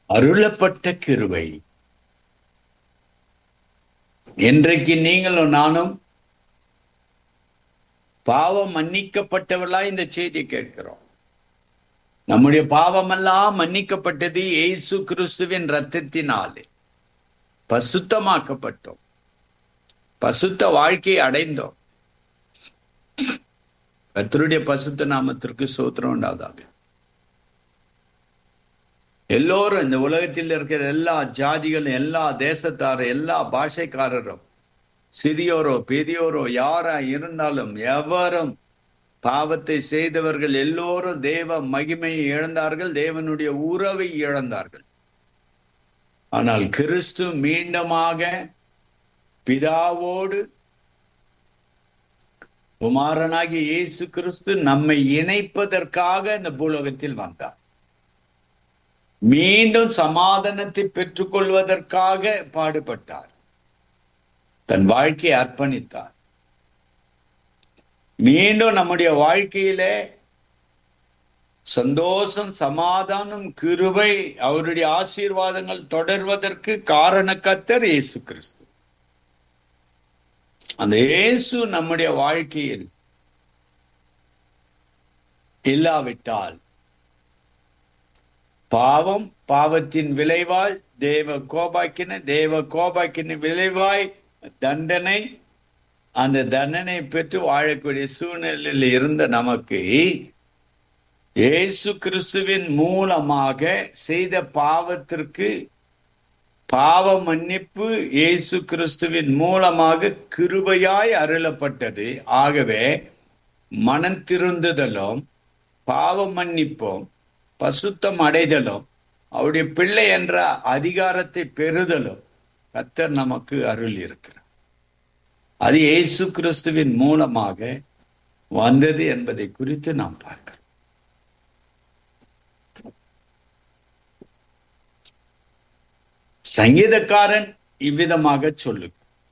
அருளப்பட்ட கிருபை இன்றைக்கு நீங்களும் நானும் பாவம் மன்னிக்கப்பட்டவர்களா இந்த செய்தி கேட்கிறோம் நம்முடைய பாவமெல்லாம் மன்னிக்கப்பட்டது இயேசு கிறிஸ்துவின் ரத்தத்தினாலே பசுத்தமாக்கப்பட்டோம் பசுத்த வாழ்க்கையை அடைந்தோம் கத்தருடைய பசுத்த நாமத்திற்கு சோத்திரம் உண்டாதாக எல்லோரும் இந்த உலகத்தில் இருக்கிற எல்லா ஜாதிகளும் எல்லா தேசத்தாரும் எல்லா பாஷைக்காரரும் சிறியோரோ பெரியோரோ யாரா இருந்தாலும் எவரும் பாவத்தை செய்தவர்கள் எல்லோரும் தேவ மகிமையை இழந்தார்கள் தேவனுடைய உறவை இழந்தார்கள் ஆனால் கிறிஸ்து மீண்டுமாக பிதாவோடு குமாரனாகிய இயேசு கிறிஸ்து நம்மை இணைப்பதற்காக இந்த பூலோகத்தில் வந்தார் மீண்டும் சமாதானத்தை பெற்றுக்கொள்வதற்காக பாடுபட்டார் தன் வாழ்க்கையை அர்ப்பணித்தார் மீண்டும் நம்முடைய வாழ்க்கையிலே சந்தோஷம் சமாதானம் கிருபை அவருடைய ஆசீர்வாதங்கள் தொடர்வதற்கு காரணக்கத்தர் இயேசு கிறிஸ்து அந்த இயேசு நம்முடைய வாழ்க்கையில் இல்லாவிட்டால் பாவம் பாவத்தின் விளைவால் தேவ கோபாக்கின தேவ கோபாக்கின விளைவாய் தண்டனை அந்த தண்டனை பெற்று வாழக்கூடிய சூழ்நிலையில் இருந்த நமக்கு இயேசு கிறிஸ்துவின் மூலமாக செய்த பாவத்திற்கு பாவ மன்னிப்பு இயேசு கிறிஸ்துவின் மூலமாக கிருபையாய் அருளப்பட்டது ஆகவே மனம் திருந்துதலும் பாவ மன்னிப்பும் பசுத்தம் அடைதலும் அவருடைய பிள்ளை என்ற அதிகாரத்தை பெறுதலும் கத்தர் நமக்கு அருள் இருக்கிறார் அது இயேசு கிறிஸ்துவின் மூலமாக வந்தது என்பதை குறித்து நாம் பார்க்கிறோம் சங்கீதக்காரன் இவ்விதமாக சொல்லு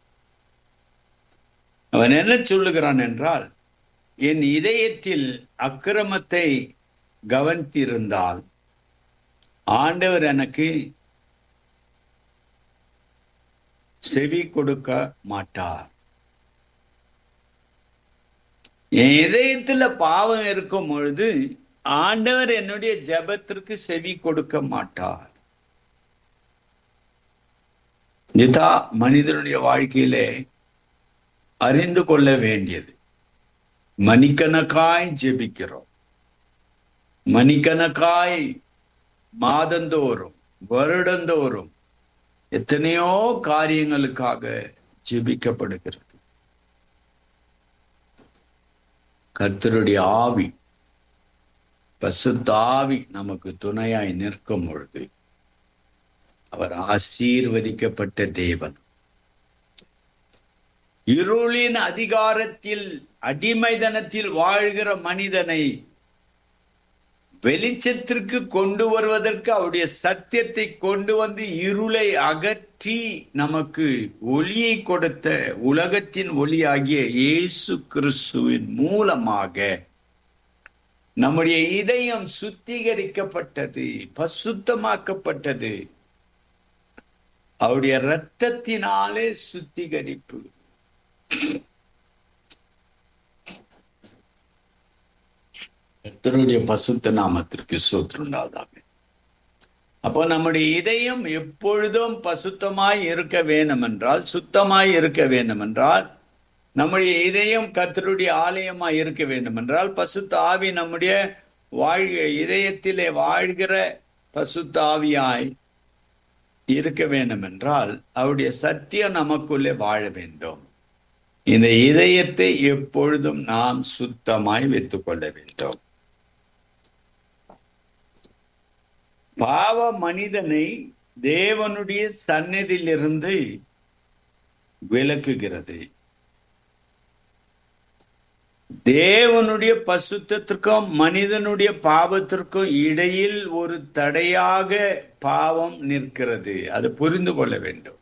அவன் என்ன சொல்லுகிறான் என்றால் என் இதயத்தில் அக்கிரமத்தை கவனித்திருந்தால் ஆண்டவர் எனக்கு செவி கொடுக்க மாட்டார் என் இதயத்துல பாவம் இருக்கும் பொழுது ஆண்டவர் என்னுடைய ஜபத்திற்கு செவி கொடுக்க மாட்டார் இதுதான் மனிதனுடைய வாழ்க்கையிலே அறிந்து கொள்ள வேண்டியது மணிக்கணக்காய் ஜெபிக்கிறோம் மணிக்கணக்காய் மாதந்தோறும் வருடந்தோறும் எத்தனையோ காரியங்களுக்காக ஜெபிக்கப்படுகிறது கர்த்தருடைய ஆவி பசுத்த ஆவி நமக்கு துணையாய் நிற்கும் பொழுது அவர் ஆசீர்வதிக்கப்பட்ட தேவன் இருளின் அதிகாரத்தில் அடிமைதனத்தில் வாழ்கிற மனிதனை வெளிச்சத்திற்கு கொண்டு வருவதற்கு அவருடைய சத்தியத்தை கொண்டு வந்து இருளை அகற்றி நமக்கு ஒளியை கொடுத்த உலகத்தின் ஒளியாகிய இயேசு கிறிஸ்துவின் மூலமாக நம்முடைய இதயம் சுத்திகரிக்கப்பட்டது பசுத்தமாக்கப்பட்டது அவருடைய இரத்தத்தினாலே சுத்திகரிப்பு கர்த்தருடைய பசுத்த நாமத்திற்கு சோற்றுண்டாதாக அப்போ நம்முடைய இதயம் எப்பொழுதும் பசுத்தமாய் இருக்க வேண்டும் என்றால் சுத்தமாய் இருக்க வேண்டும் என்றால் நம்முடைய இதயம் கர்த்தருடைய ஆலயமாய் இருக்க வேண்டும் என்றால் பசுத்த ஆவி நம்முடைய வாழ்க இதயத்திலே வாழ்கிற பசுத்த ஆவியாய் இருக்க வேண்டும் என்றால் அவருடைய சத்தியம் நமக்குள்ளே வாழ வேண்டும் இந்த இதயத்தை எப்பொழுதும் நாம் சுத்தமாய் வைத்துக் கொள்ள வேண்டும் பாவ மனிதனை தேவனுடைய சந்நிதியிலிருந்து விலக்குகிறது தேவனுடைய பசுத்தத்திற்கும் மனிதனுடைய பாவத்திற்கும் இடையில் ஒரு தடையாக பாவம் நிற்கிறது அது புரிந்து கொள்ள வேண்டும்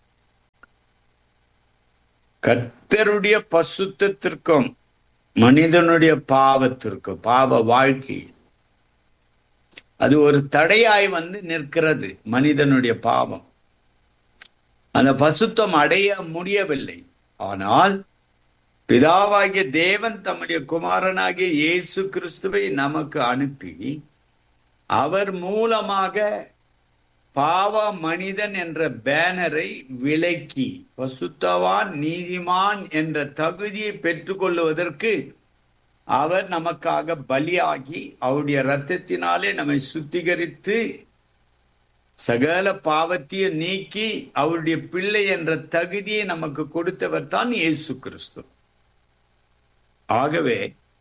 கர்த்தருடைய பசுத்தத்திற்கும் மனிதனுடைய பாவத்திற்கும் பாவ வாழ்க்கை அது ஒரு தடையாய் வந்து நிற்கிறது மனிதனுடைய பாவம் அந்த பசுத்தம் அடைய முடியவில்லை ஆனால் பிதாவாகிய தேவன் தம்முடைய குமாரனாகிய இயேசு கிறிஸ்துவை நமக்கு அனுப்பி அவர் மூலமாக பாவ மனிதன் என்ற பேனரை விலக்கி பசுத்தவான் நீதிமான் என்ற தகுதியை பெற்றுக்கொள்வதற்கு அவர் நமக்காக பலியாகி அவருடைய இரத்தத்தினாலே நம்மை சுத்திகரித்து சகல பாவத்தையும் நீக்கி அவருடைய பிள்ளை என்ற தகுதியை நமக்கு கொடுத்தவர் தான் இயேசு கிறிஸ்து ஆகவே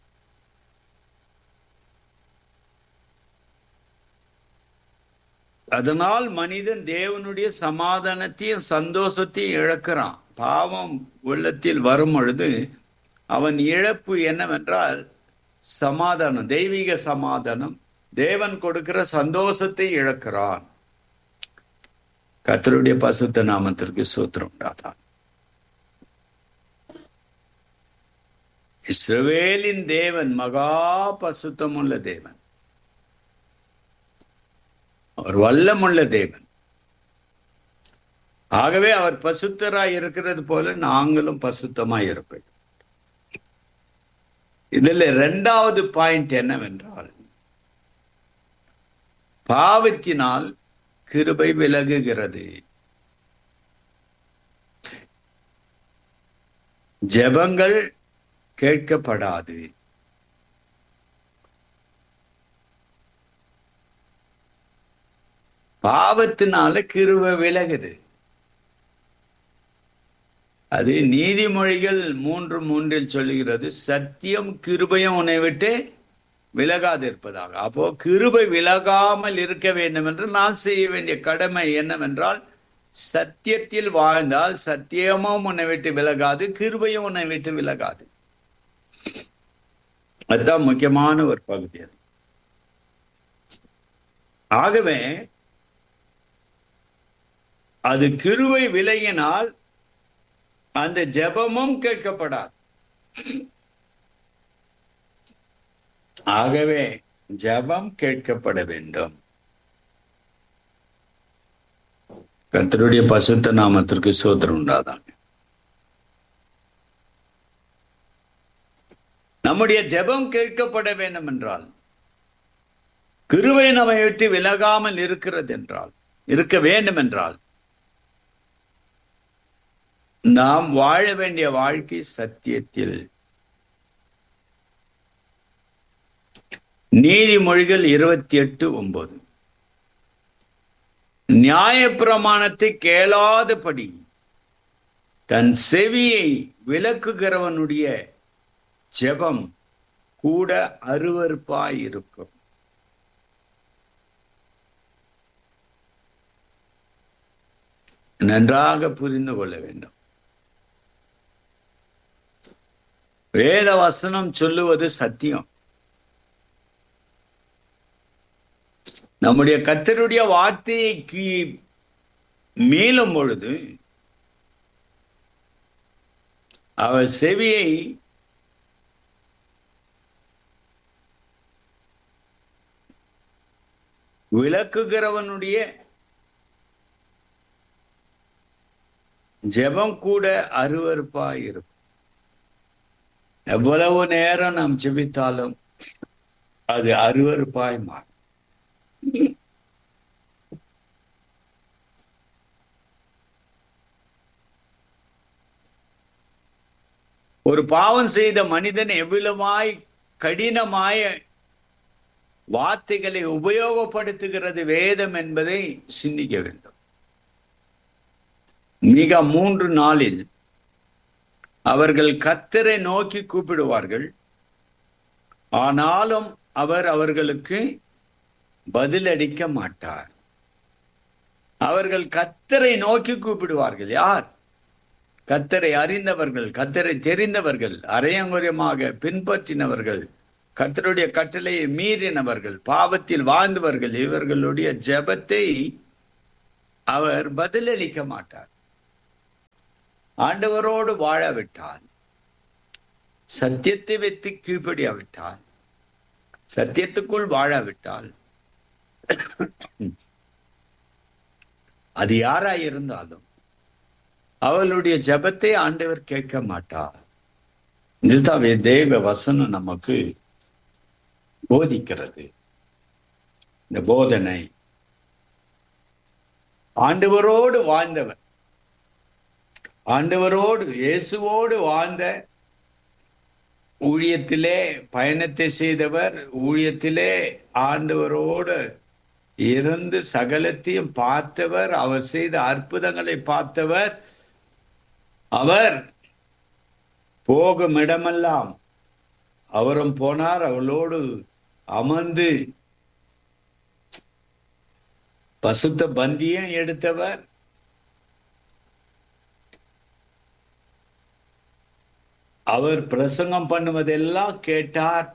அதனால் மனிதன் தேவனுடைய சமாதானத்தையும் சந்தோஷத்தையும் இழக்கிறான் பாவம் உள்ளத்தில் வரும் பொழுது அவன் இழப்பு என்னவென்றால் சமாதானம் தெய்வீக சமாதானம் தேவன் கொடுக்கிற சந்தோஷத்தை இழக்கிறான் கத்தருடைய பசுத்த நாமத்திற்கு சூத்திரம் உண்டாதான் இஸ்ரவேலின் தேவன் மகா பசுத்தமுள்ள தேவன் அவர் வல்லமுள்ள தேவன் ஆகவே அவர் பசுத்தராய் இருக்கிறது போல நாங்களும் பசுத்தமாய் இருப்போம் இதுல இரண்டாவது பாயிண்ட் என்னவென்றால் பாவத்தினால் கிருபை விலகுகிறது ஜெபங்கள் கேட்கப்படாது பாவத்தினால கிருபை விலகுது அது நீதிமொழிகள் மூன்று மூன்றில் சொல்லுகிறது சத்தியம் கிருபையும் உன்னை விட்டு விலகாது இருப்பதாக அப்போ கிருபை விலகாமல் இருக்க வேண்டும் என்று நான் செய்ய வேண்டிய கடமை என்னவென்றால் சத்தியத்தில் வாழ்ந்தால் சத்தியமும் உன்னை விட்டு விலகாது கிருபையும் உன்னை விட்டு விலகாது அதுதான் முக்கியமான ஒரு பகுதி அது ஆகவே அது கிருவை விலகினால் அந்த ஜெபமும் கேட்கப்படாது ஆகவே ஜெபம் கேட்கப்பட வேண்டும் கத்தருடைய பசுத்த நாமத்திற்கு சோதரம் உண்டாதாங்க நம்முடைய ஜெபம் கேட்கப்பட வேண்டும் என்றால் கிருவை நம்மை விட்டு விலகாமல் இருக்கிறது என்றால் இருக்க வேண்டும் என்றால் நாம் வாழ வேண்டிய வாழ்க்கை சத்தியத்தில் நீதிமொழிகள் இருபத்தி எட்டு ஒன்பது நியாய பிரமாணத்தை கேளாதபடி தன் செவியை விளக்குகிறவனுடைய ஜெபம் கூட அருவறுப்பாய் இருக்கும் நன்றாக புரிந்து கொள்ள வேண்டும் வேத வசனம் சொல்லுவது சத்தியம் நம்முடைய கத்தருடைய வார்த்தைக்கு மீளும் பொழுது அவர் செவியை விளக்குகிறவனுடைய ஜெபம் கூட அருவறுப்பா இருக்கும் எவ்வளவு நேரம் நாம் ஜெபித்தாலும் அது அருவறுப்பாய் மாறும் ஒரு பாவம் செய்த மனிதன் எவ்வளவாய் கடினமாய வார்த்தைகளை உபயோகப்படுத்துகிறது வேதம் என்பதை சிந்திக்க வேண்டும் மிக மூன்று நாளில் அவர்கள் கத்தரை நோக்கி கூப்பிடுவார்கள் ஆனாலும் அவர் அவர்களுக்கு பதிலளிக்க மாட்டார் அவர்கள் கத்தரை நோக்கி கூப்பிடுவார்கள் யார் கத்தரை அறிந்தவர்கள் கத்தரை தெரிந்தவர்கள் அரையங்குரியமாக பின்பற்றினவர்கள் கர்த்தருடைய கட்டளையை மீறினவர்கள் பாவத்தில் வாழ்ந்தவர்கள் இவர்களுடைய ஜெபத்தை அவர் பதிலளிக்க மாட்டார் ஆண்டவரோடு வாழவிட்டால் சத்தியத்தை வைத்து கீழ்ப்படியாவிட்டால் சத்தியத்துக்குள் வாழாவிட்டால் அது யாரா இருந்தாலும் அவளுடைய ஜபத்தை ஆண்டவர் கேட்க மாட்டார் இதுதான் தேவ வசனம் நமக்கு போதிக்கிறது இந்த போதனை ஆண்டவரோடு வாழ்ந்தவர் ஆண்டவரோடு இயேசுவோடு வாழ்ந்த ஊழியத்திலே பயணத்தை செய்தவர் ஊழியத்திலே ஆண்டவரோடு இருந்து சகலத்தையும் பார்த்தவர் அவர் செய்த அற்புதங்களை பார்த்தவர் அவர் போகும் இடமெல்லாம் அவரும் போனார் அவளோடு அமர்ந்து பசுத்த பந்தியம் எடுத்தவர் அவர் பிரசங்கம் பண்ணுவதெல்லாம் கேட்டார்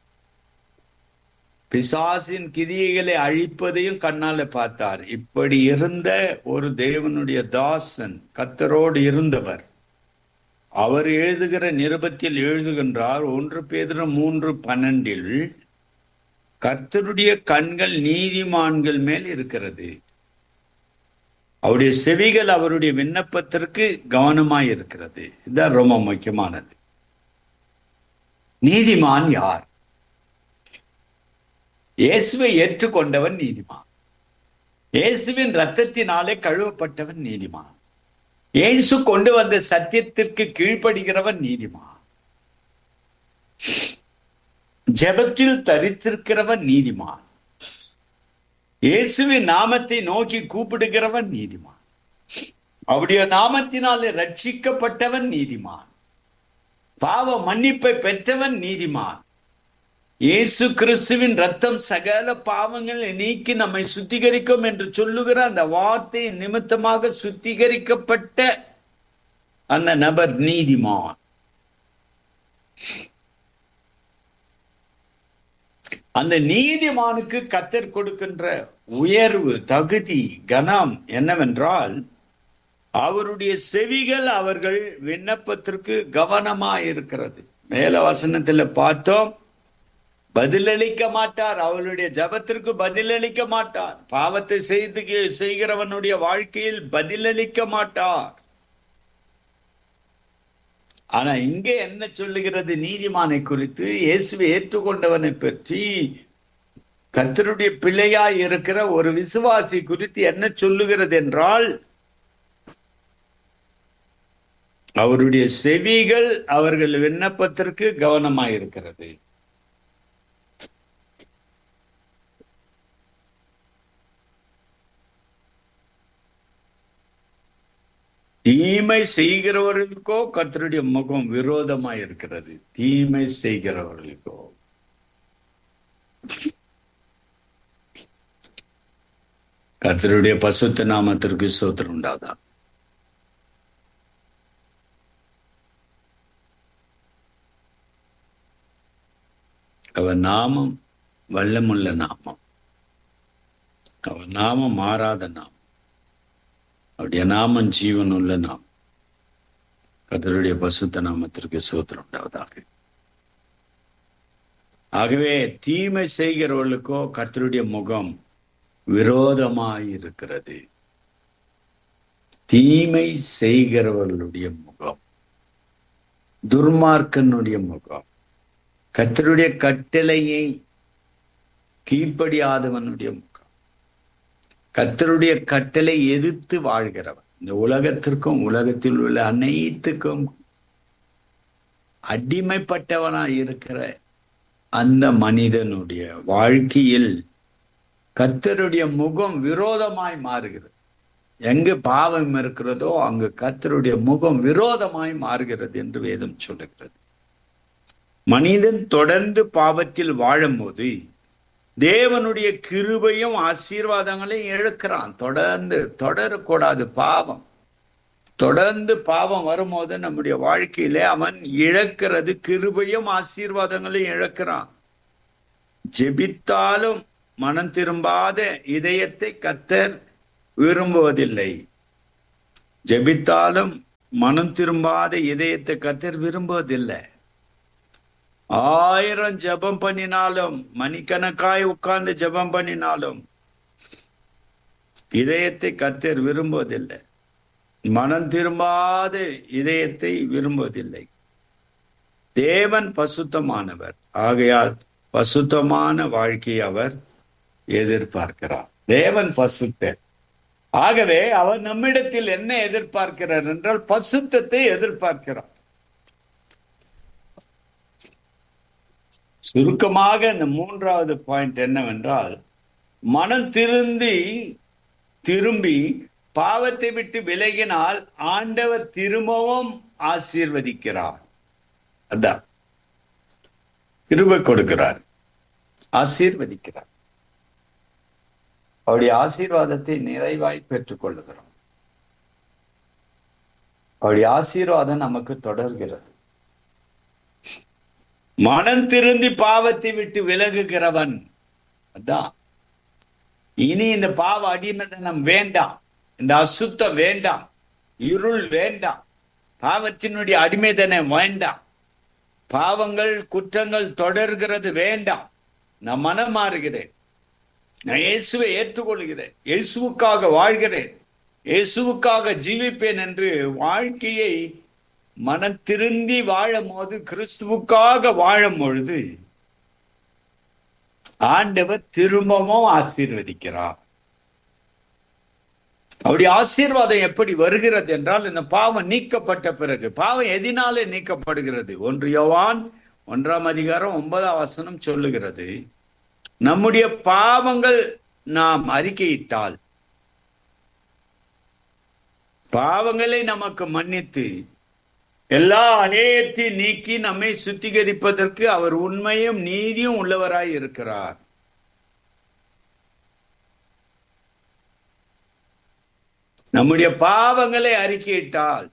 பிசாசின் கிரியைகளை அழிப்பதையும் கண்ணால பார்த்தார் இப்படி இருந்த ஒரு தேவனுடைய தாசன் கத்தரோடு இருந்தவர் அவர் எழுதுகிற நிருபத்தில் எழுதுகின்றார் ஒன்று பேதர் மூன்று பன்னெண்டில் கர்த்தருடைய கண்கள் நீதிமான்கள் மேல் இருக்கிறது அவருடைய செவிகள் அவருடைய விண்ணப்பத்திற்கு கவனமாய் இருக்கிறது இதுதான் ரொம்ப முக்கியமானது நீதிமான் யார் இயேசுவை ஏற்றுக்கொண்டவன் நீதிமான் இயேசுவின் ரத்தத்தினாலே கழுவப்பட்டவன் நீதிமான் இயேசு கொண்டு வந்த சத்தியத்திற்கு கீழ்ப்படுகிறவன் நீதிமான் ஜெபத்தில் தரித்திருக்கிறவன் நீதிமான் இயேசுவின் நாமத்தை நோக்கி கூப்பிடுகிறவன் நீதிமான் அவருடைய நாமத்தினாலே ரட்சிக்கப்பட்டவன் நீதிமான் பாவ மன்னிப்பை பெற்றவன் நீதிமான் இயேசு கிறிஸ்துவின் ரத்தம் சகல பாவங்களை நீக்கி நம்மை சுத்திகரிக்கும் என்று சொல்லுகிற அந்த வார்த்தை நிமித்தமாக சுத்திகரிக்கப்பட்ட அந்த நபர் நீதிமான் அந்த நீதிமானுக்கு கத்தர் கொடுக்கின்ற உயர்வு தகுதி கனம் என்னவென்றால் அவருடைய செவிகள் அவர்கள் விண்ணப்பத்திற்கு கவனமாயிருக்கிறது மேல வசனத்துல பார்த்தோம் பதிலளிக்க மாட்டார் அவளுடைய ஜபத்திற்கு பதிலளிக்க மாட்டார் பாவத்தை செய்து செய்கிறவனுடைய வாழ்க்கையில் பதிலளிக்க மாட்டார் ஆனா இங்கே என்ன சொல்லுகிறது நீதிமானை குறித்து இயேசுவை ஏற்றுக்கொண்டவனை பற்றி கர்த்தருடைய பிள்ளையாய் இருக்கிற ஒரு விசுவாசி குறித்து என்ன சொல்லுகிறது என்றால் அவருடைய செவிகள் அவர்கள் விண்ணப்பத்திற்கு கவனமாயிருக்கிறது தீமை செய்கிறவர்களுக்கோ கர்த்தருடைய முகம் விரோதமா இருக்கிறது தீமை செய்கிறவர்களுக்கோ கர்த்தருடைய பசுத்த நாமத்திற்கு சோத்திரம் உண்டாதான் அவர் நாமம் வல்லமுள்ள நாமம் அவர் நாமம் மாறாத நாமம் அவருடைய நாமம் ஜீவன் உள்ள நாம் கத்தருடைய பசுத்த நாமத்திற்கு சோத்திரம் உண்டாவதாக ஆகவே தீமை செய்கிறவர்களுக்கோ கர்த்தருடைய முகம் விரோதமாய் இருக்கிறது தீமை செய்கிறவர்களுடைய முகம் துர்மார்க்கனுடைய முகம் கர்த்தருடைய கட்டளையை கீழ்ப்படியாதவனுடைய முகம் கர்த்தருடைய கட்டளை எதிர்த்து வாழ்கிறவன் இந்த உலகத்திற்கும் உலகத்தில் உள்ள அனைத்துக்கும் அடிமைப்பட்டவனா இருக்கிற அந்த மனிதனுடைய வாழ்க்கையில் கர்த்தருடைய முகம் விரோதமாய் மாறுகிறது எங்கு பாவம் இருக்கிறதோ அங்கு கர்த்தருடைய முகம் விரோதமாய் மாறுகிறது என்று வேதம் சொல்லுகிறது மனிதன் தொடர்ந்து பாவத்தில் வாழும்போது தேவனுடைய கிருபையும் ஆசீர்வாதங்களையும் இழக்கிறான் தொடர்ந்து தொடரக்கூடாது பாவம் தொடர்ந்து பாவம் வரும்போது நம்முடைய வாழ்க்கையிலே அவன் இழக்கிறது கிருபையும் ஆசீர்வாதங்களையும் இழக்கிறான் ஜெபித்தாலும் மனம் திரும்பாத இதயத்தை கத்தர் விரும்புவதில்லை ஜெபித்தாலும் மனம் திரும்பாத இதயத்தை கத்தர் விரும்புவதில்லை ஆயிரம் ஜபம் பண்ணினாலும் மணிக்கணக்காய் உட்கார்ந்து ஜபம் பண்ணினாலும் இதயத்தை கத்தர் விரும்புவதில்லை மனம் திரும்பாத இதயத்தை விரும்புவதில்லை தேவன் பசுத்தமானவர் ஆகையால் பசுத்தமான வாழ்க்கையை அவர் எதிர்பார்க்கிறார் தேவன் பசுத்தர் ஆகவே அவர் நம்மிடத்தில் என்ன எதிர்பார்க்கிறார் என்றால் பசுத்தத்தை எதிர்பார்க்கிறார் சுருக்கமாக இந்த மூன்றாவது பாயிண்ட் என்னவென்றால் மனம் திருந்தி திரும்பி பாவத்தை விட்டு விலகினால் ஆண்டவர் திரும்பவும் ஆசீர்வதிக்கிறார் அதான் கிருபை கொடுக்கிறார் ஆசீர்வதிக்கிறார் அவருடைய ஆசீர்வாதத்தை நிறைவாய் பெற்றுக் கொள்ளுகிறோம் அவருடைய ஆசீர்வாதம் நமக்கு தொடர்கிறது மனம் திருந்தி பாவத்தை விட்டு விலகுகிறவன் அதான் இனி இந்த பாவ அடிமதனம் வேண்டாம் இந்த அசுத்தம் வேண்டாம் இருள் வேண்டாம் பாவத்தினுடைய அடிமைதனம் வேண்டாம் பாவங்கள் குற்றங்கள் தொடர்கிறது வேண்டாம் நான் மனம் மாறுகிறேன் நான் இயேசுவை ஏற்றுக்கொள்கிறேன் இயேசுவுக்காக வாழ்கிறேன் இயேசுவுக்காக ஜீவிப்பேன் என்று வாழ்க்கையை மனம் திருந்தி வாழும் போது கிறிஸ்துவுக்காக வாழும் பொழுது ஆண்டவர் திரும்பவும் ஆசீர்வதிக்கிறார் அவருடைய ஆசீர்வாதம் எப்படி வருகிறது என்றால் இந்த பாவம் நீக்கப்பட்ட பிறகு பாவம் எதினாலே நீக்கப்படுகிறது ஒன்று யோவான் ஒன்றாம் அதிகாரம் ஒன்பதாம் வசனம் சொல்லுகிறது நம்முடைய பாவங்கள் நாம் அறிக்கையிட்டால் பாவங்களை நமக்கு மன்னித்து எல்லா அநேயத்தையும் நீக்கி நம்மை சுத்திகரிப்பதற்கு அவர் உண்மையும் நீதியும் உள்ளவராய் இருக்கிறார் நம்முடைய பாவங்களை அறிக்கையிட்டால்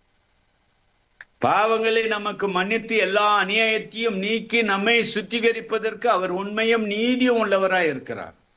பாவங்களை நமக்கு மன்னித்து எல்லா அநியாயத்தையும் நீக்கி நம்மை சுத்திகரிப்பதற்கு அவர் உண்மையும் நீதியும் உள்ளவராய் இருக்கிறார்